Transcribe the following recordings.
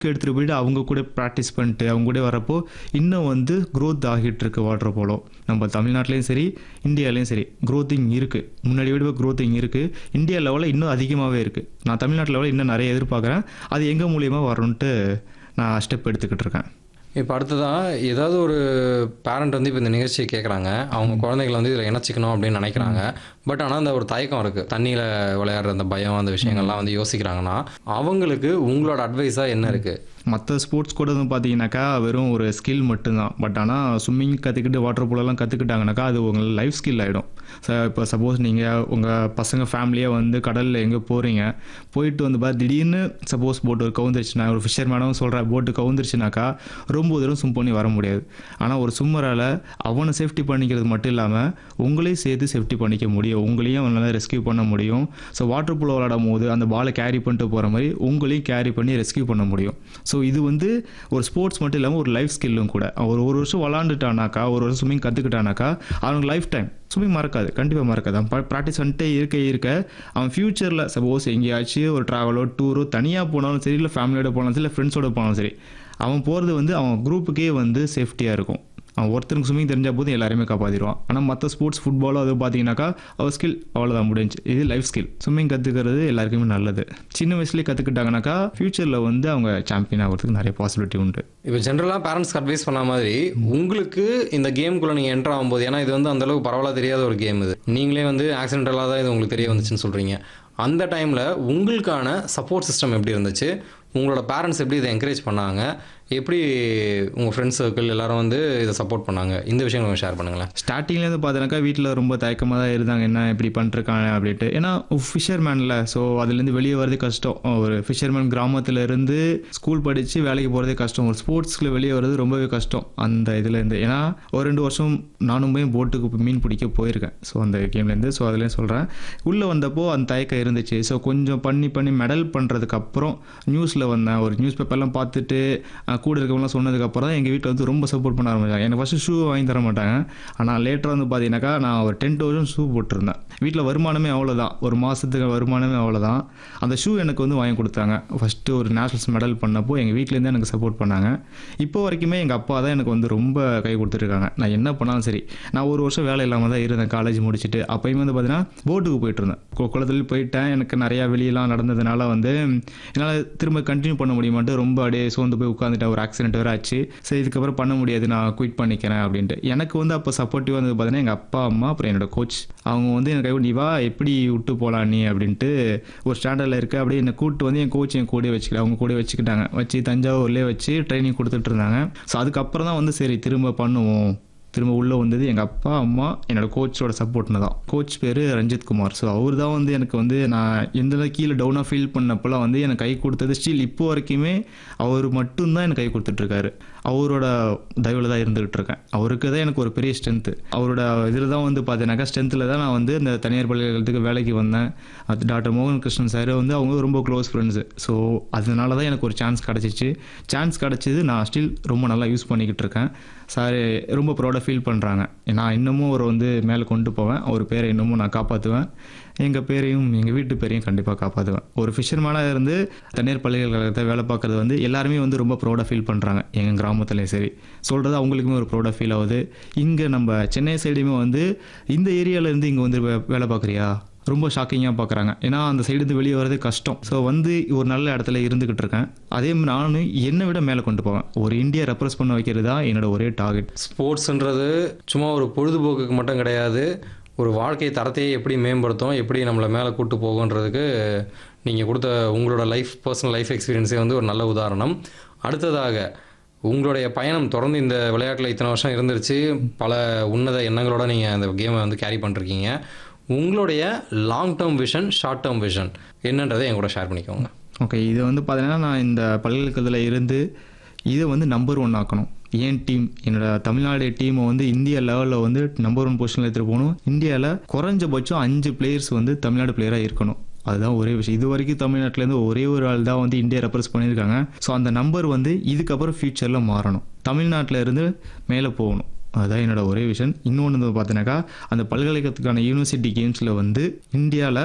எடுத்துகிட்டு போயிட்டு அவங்க கூட ப்ராக்டிஸ் பண்ணிட்டு அவங்க கூட வரப்போ இன்னும் வந்து growth ஆகிட்டு இருக்கு வாட்டர் போலோ நம்ம தமிழ்நாட்டிலையும் சரி இந்தியாலையும் சரி growthing இருக்குது முன்னாடி விட growthing இருக்குது இந்தியா லெவலில் இன்னும் அதிகமாகவே இருக்குது நான் தமிழ்நாட்டு லெவலில் இன்னும் நிறைய எதிர்பார்க்குறேன் அது எங்கள் மூலியமாக வரணுன்ட்டு நான் ஸ்டெப் எடுத்துக்கிட்டு இருக்கேன் இப்போ அடுத்ததாக ஏதாவது ஒரு பேரண்ட் வந்து இப்போ இந்த நிகழ்ச்சியை கேட்குறாங்க அவங்க குழந்தைகளை வந்து இதில் இணைச்சிக்கணும் அப்படின்னு நினைக்கிறாங்க பட் ஆனால் அந்த ஒரு தயக்கம் இருக்குது தண்ணியில் விளையாடுற அந்த பயம் அந்த விஷயங்கள்லாம் வந்து யோசிக்கிறாங்கன்னா அவங்களுக்கு உங்களோட அட்வைஸாக என்ன இருக்குது மற்ற ஸ்போர்ட்ஸ் கூட வந்து பார்த்தீங்கன்னாக்கா வெறும் ஒரு ஸ்கில் மட்டும்தான் பட் ஆனால் ஸ்விம்மிங் கற்றுக்கிட்டு வாட்டர் போலெல்லாம் கற்றுக்கிட்டாங்கனாக்கா அது உங்கள் லைஃப் ஸ்கில் ஆகிடும் ஸோ இப்போ சப்போஸ் நீங்கள் உங்கள் பசங்க ஃபேமிலியாக வந்து கடலில் எங்கே போகிறீங்க போயிட்டு வந்து பார்த்து திடீர்னு சப்போஸ் போட்டு ஒரு கவுந்துருச்சுனா ஒரு ஃபிஷர் மேடம் சொல்கிற போட்டு கவுந்துருச்சுனாக்கா ரொம்ப தூரம் ஸ்விம் பண்ணி வர முடியாது ஆனால் ஒரு சும்மரால் அவனை சேஃப்டி பண்ணிக்கிறது மட்டும் இல்லாமல் உங்களையும் சேர்த்து சேஃப்டி பண்ணிக்க முடியும் உங்களையும் அவனால் ரெஸ்கியூ பண்ண முடியும் ஸோ வாட்டர் போலோ விளாடும் போது அந்த பாலை கேரி பண்ணிட்டு போகிற மாதிரி உங்களையும் கேரி பண்ணி ரெஸ்கியூ பண்ண முடியும் ஸோ இது வந்து ஒரு ஸ்போர்ட்ஸ் மட்டும் இல்லாமல் ஒரு லைஃப் ஸ்கில்லும் கூட அவர் ஒரு வருஷம் விளாண்டுட்டானாக்கா ஒரு வருஷம் ஸ்விம்மிங் கற்றுக்கிட்டானாக்கா அவனுக்கு லைஃப் டைம் ஸ்விம்மிங் மறக்காது கண்டிப்பாக மறக்காது அவன் ப்ராக்டிஸ் பண்ணிட்டே இருக்க இருக்க அவன் ஃப்யூச்சரில் சப்போஸ் எங்கேயாச்சும் ஒரு ட்ராவலோ டூரோ தனியாக போனாலும் சரி இல்லை ஃபேமிலியோட போனாலும் சரி இல்லை ஃப்ரெண்ட்ஸோட போனாலும் சரி அவன் போகிறது வந்து அவன் குரூப்புக்கே வந்து சேஃப்டியாக இருக்கும் அவன் ஒருத்தருக்கு ஸ்விம்மிங் தெரிஞ்சால் போதும் எல்லாருமே காப்பாற்றிடுவான் ஆனால் மற்ற ஸ்போர்ட்ஸ் ஃபுட்பாலோ அது பார்த்தீங்கன்னாக்கா அவர் ஸ்கில் அவ்வளோதான் முடிஞ்சு இது லைஃப் ஸ்கில் ஸ்விம்மிங் கற்றுக்கிறது எல்லாருக்குமே நல்லது சின்ன வயசுலேயே கற்றுக்கிட்டாங்கனாக்கா ஃப்யூச்சரில் வந்து அவங்க சாம்பியன் ஆகிறதுக்கு நிறைய பாசிபிலிட்டி உண்டு இப்போ ஜென்ரலாக பேரண்ட்ஸ்க்கு அட்வைஸ் பண்ண மாதிரி உங்களுக்கு இந்த கேமுக்குள்ளே நீங்கள் என்ட்ரு ஆகும்போது ஏன்னா இது வந்து அந்தளவுக்கு பரவாயில்ல தெரியாத ஒரு கேம் இது நீங்களே வந்து ஆக்சிடென்டலாக தான் இது உங்களுக்கு தெரிய வந்துச்சுன்னு சொல்கிறீங்க அந்த டைமில் உங்களுக்கான சப்போர்ட் சிஸ்டம் எப்படி இருந்துச்சு உங்களோட பேரண்ட்ஸ் எப்படி இதை என்கரேஜ் பண்ணாங்க எப்படி உங்கள் ஃப்ரெண்ட்ஸ் சர்க்கிள் எல்லாரும் வந்து இதை சப்போர்ட் பண்ணாங்க இந்த விஷயம் கொஞ்சம் ஷேர் பண்ணுங்களேன் ஸ்டார்டிங்லேருந்து பார்த்தீங்கன்னாக்கா வீட்டில் ரொம்ப தயக்கமாக தான் இருந்தாங்க என்ன இப்படி பண்ணிருக்காங்க அப்படின்ட்டு ஏன்னா ஃபிஷர்மேனில் ஸோ அதுலேருந்து வெளியே வரது கஷ்டம் ஒரு ஃபிஷர்மேன் கிராமத்துல இருந்து ஸ்கூல் படித்து வேலைக்கு போகிறதே கஷ்டம் ஒரு ஸ்போர்ட்ஸில் வெளியே வர்றது ரொம்பவே கஷ்டம் அந்த இதுலேருந்து ஏன்னா ஒரு ரெண்டு வருஷம் நானும் போய் போட்டுக்கு மீன் பிடிக்க போயிருக்கேன் ஸோ அந்த கேம்லேருந்து ஸோ அதுலேயும் சொல்கிறேன் உள்ளே வந்தப்போ அந்த தயக்கம் இருந்துச்சு ஸோ கொஞ்சம் பண்ணி பண்ணி மெடல் பண்ணுறதுக்கு அப்புறம் நியூஸில் வந்தேன் ஒரு நியூஸ் பேப்பர்லாம் பார்த்துட்டு அஹ், கூட இருக்கவங்களாம் சொன்னதுக்கப்புறம் தான் எங்கள் வீட்டில் வந்து ரொம்ப சப்போர்ட் பண்ண ஆரம்பிச்சாங்க எனக்கு ஃபஸ்ட்டு ஷூ வாங்கி தர மாட்டாங்க ஆனால் லேட்டராக வந்து பார்த்தீங்கன்னாக்கா நான் ஒரு டென் தௌசண்ட் ஷூ போட்டிருந்தேன் வீட்டில் வருமானமே அவ்வளோதான் ஒரு மாதத்துக்கு வருமானமே அவ்வளோதான் அந்த ஷூ எனக்கு வந்து வாங்கி கொடுத்தாங்க ஃபஸ்ட்டு ஒரு நேஷனல்ஸ் மெடல் பண்ணப்போ எங்கள் வீட்டிலேருந்து எனக்கு சப்போர்ட் பண்ணாங்க இப்போ வரைக்குமே எங்கள் அப்பா தான் எனக்கு வந்து ரொம்ப கை கொடுத்துருக்காங்க நான் என்ன பண்ணாலும் சரி நான் ஒரு வருஷம் வேலை இல்லாமல் தான் இருந்தேன் காலேஜ் முடிச்சுட்டு அப்பயுமே வந்து பார்த்தீங்கன்னா போட்டுக்கு போயிட்டு இருந்தேன் கு- குளத்துல போயிட்டேன் எனக்கு நிறையா வெளியெல்லாம் நடந்ததுனால வந்து என்னால் திரும்ப கண்டினியூ பண்ண முடியுமான்ட்டு ரொம்ப அப்படியே சோர்ந்து போய் உட்காந்துட்டேன் ஒரு ஆக்சிடென்ட் வேறு ஆச்சு சரி இதுக்கப்புறம் பண்ண முடியாது நான் குயிட் பண்ணிக்கிறேன் அப்படின்ட்டு எனக்கு வந்து அப்போ சப்போர்ட்டிவாக வந்து பார்த்தீங்கன்னா எங்கள் அப்பா அம்மா அப்புறம் என்னோட கோச் அவங்க வந்து எனக்கு நீ வா எப்படி விட்டு போகலாம் நீ அப்படின்ட்டு ஒரு ஸ்டாண்டர்டில் இருக்க அப்படியே என்னை கூப்பிட்டு வந்து என் கோச் என் கூட வச்சுக்கல அவங்க கூட வச்சுக்கிட்டாங்க வச்சு தஞ்சாவூர்லேயே வச்சு ட்ரைனிங் கொடுத்துட்டு இருந்தாங்க ஸோ அதுக்கப்புறம் தான் வந்து சரி திரும்ப பண்ணுவோம் திரும்ப உள்ளே வந்தது எங்கள் அப்பா அம்மா என்னோட கோச்சோட சப்போர்ட்னு தான் கோச் பேர் ரஞ்சித் குமார் ஸோ அவர் தான் வந்து எனக்கு வந்து நான் எந்த அளவுக்கு கீழே டவுனாக ஃபீல் பண்ணப்போலாம் வந்து எனக்கு கை கொடுத்தது ஸ்டில் இப்போ வரைக்குமே அவர் மட்டும்தான் எனக்கு கை கொடுத்துட்ருக்காரு அவரோட தயவில் தான் இருந்துகிட்டு இருக்கேன் அவருக்கு தான் எனக்கு ஒரு பெரிய ஸ்ட்ரென்த்து அவரோட இதில் தான் வந்து பார்த்தீங்கன்னாக்கா ஸ்ட்ரென்த்தில் தான் நான் வந்து இந்த தனியார் பல்கலைக்கழகத்துக்கு வேலைக்கு வந்தேன் அது டாக்டர் மோகன் கிருஷ்ணன் சார் வந்து அவங்க ரொம்ப க்ளோஸ் ஃப்ரெண்ட்ஸு ஸோ அதனால தான் எனக்கு ஒரு சான்ஸ் கிடச்சிச்சு சான்ஸ் கிடச்சிது நான் ஸ்டில் ரொம்ப நல்லா யூஸ் பண்ணிக்கிட்டு இருக்கேன் சார் ரொம்ப ப்ரௌடாக ஃபீல் பண்ணுறாங்க நான் இன்னமும் அவரை வந்து மேலே கொண்டு போவேன் அவர் பேரை இன்னமும் நான் காப்பாற்றுவேன் எங்கள் பேரையும் எங்கள் வீட்டு பேரையும் கண்டிப்பாக காப்பாற்றுவேன் ஒரு ஃபிஷர்மேனாக இருந்து தனியார் பல்கலைக்கழகத்தை வேலை பார்க்குறது வந்து எல்லாருமே வந்து ரொம்ப ப்ரௌடாக ஃபீல் பண்ணுறாங்க எங்கள் கிராமத்துலேயும் சரி சொல்கிறது அவங்களுக்குமே ஒரு ப்ரௌடாக ஃபீல் ஆகுது இங்கே நம்ம சென்னை சைடுமே வந்து இந்த ஏரியாவிலேருந்து இங்கே வந்து வே- வேலை பார்க்குறியா ரொம்ப ஷாக்கிங்காக பார்க்குறாங்க ஏன்னா அந்த சைடுலேருந்து வெளியே வரது கஷ்டம் ஸோ வந்து ஒரு நல்ல இடத்துல இருந்துக்கிட்டு இருக்கேன் அதே மாதிரி நானும் என்னை விட மேலே கொண்டு போவேன் ஒரு இந்தியா ரெப்ரஸ் பண்ண வைக்கிறது தான் என்னோட ஒரே டார்கெட் ஸ்போர்ட்ஸ்ன்றது சும்மா ஒரு பொழுதுபோக்குக்கு மட்டும் கிடையாது ஒரு வாழ்க்கை தரத்தையே எப்படி மேம்படுத்தும் எப்படி நம்மளை மேலே கூட்டு போகுன்றதுக்கு நீங்கள் கொடுத்த உங்களோட லைஃப் பர்சனல் லைஃப் எக்ஸ்பீரியன்ஸே வந்து ஒரு நல்ல உதாரணம் அடுத்ததாக உங்களுடைய பயணம் தொடர்ந்து இந்த விளையாட்டில் இத்தனை வருஷம் இருந்துருச்சு பல உன்னத எண்ணங்களோட நீங்கள் அந்த கேமை வந்து கேரி பண்ணிருக்கீங்க உங்களுடைய long term vision short term vision என்னன்றதை என் கூட ஷேர் பண்ணிக்கோங்க ஓகே இது வந்து பார்த்தீங்கன்னா நான் இந்த பல்கலைக்கழகத்தில் இருந்து இதை வந்து நம்பர் ஒன் ஆக்கணும் ஏன் டீம் என்னோட தமிழ்நாடு டீமை வந்து இந்தியா லெவலில் வந்து நம்பர் ஒன் பொசிஷனில் எடுத்துகிட்டு போகணும் இந்தியாவில் குறைஞ்சபட்சம் அஞ்சு பிளேயர்ஸ் வந்து தமிழ்நாடு பிளேயராக இருக்கணும் அதுதான் ஒரே விஷயம் இது வரைக்கும் தமிழ்நாட்டிலேருந்து ஒரே ஒரு ஆள் தான் வந்து இந்தியா ரெப்ரஸ் பண்ணியிருக்காங்க ஸோ அந்த நம்பர் வந்து இதுக்கப்புறம் ஃப்யூச்சரில் மாறணும் தமிழ்நாட்டில் இருந்து மேலே போகணும் அதுதான் என்னோட ஒரே விஷன் இன்னொன்று வந்து பார்த்தீங்கன்னாக்கா அந்த பல்கலைக்கழகத்துக்கான யூனிவர்சிட்டி கேம்ஸில் வந்து இந்தியாவில்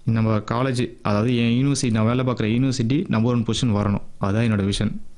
நம்ம காலேஜ் அதாவது என் யூனிவர்சிட்டி நான் வேலை பார்க்குற யூனிவர்சிட்டி நம்பர் ஒன் பொசிஷன் வரணும் அதுதான் என்னோட விஷன்